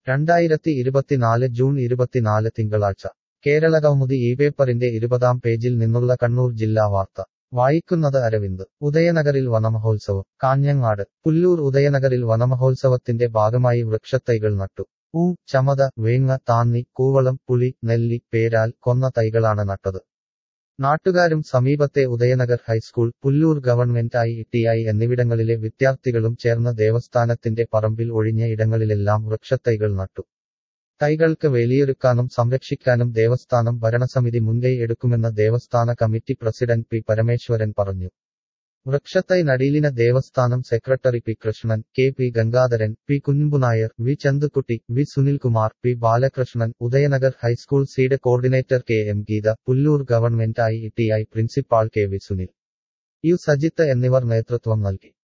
രണ്ടായിരത്തി ഇരുപത്തിനാല് ജൂൺ ഇരുപത്തിനാല് തിങ്കളാഴ്ച കേരളകൗമുദി ഈ പേപ്പറിന്റെ ഇരുപതാം പേജിൽ നിന്നുള്ള കണ്ണൂർ ജില്ലാ വാർത്ത വായിക്കുന്നത് അരവിന്ദ് ഉദയനഗറിൽ വനമഹോത്സവം കാഞ്ഞങ്ങാട് പുല്ലൂർ ഉദയനഗറിൽ വനമഹോത്സവത്തിന്റെ ഭാഗമായി വൃക്ഷത്തൈകൾ നട്ടു ഊ ചമത വേങ്ങ താന്നി കൂവളം പുളി നെല്ലി പേരാൽ കൊന്ന തൈകളാണ് നട്ടത് നാട്ടുകാരും സമീപത്തെ Udayanagar high school Pullur government I T I എന്നിവിടങ്ങളിലെ വിദ്യാർത്ഥികളും ചേർന്ന് ദേവസ്ഥാനത്തിന്റെ പറമ്പിൽ ഒഴിഞ്ഞ ഇടങ്ങളിലെല്ലാം വൃക്ഷത്തൈകൾ നട്ടു തൈകൾക്ക് വേലിയൊരുക്കാനും സംരക്ഷിക്കാനും ദേവസ്ഥാനം ഭരണസമിതി മുൻകൈ എടുക്കുമെന്ന് ദേവസ്ഥാന കമ്മിറ്റി പ്രസിഡന്റ് പി പരമേശ്വരൻ പറഞ്ഞു വൃക്ഷത്തൈ നടീലിന ദേവസ്ഥാനം secretary P Krishnan K P Gangadharan P Kunhumbunair V Chanthukutty V Sunilkumar P Balakrishnan Udayanagar high school seed coordinator K M Geetha Pullur government I T I principal K V Sunil U Sajith എന്നിവർ നേതൃത്വം നൽകി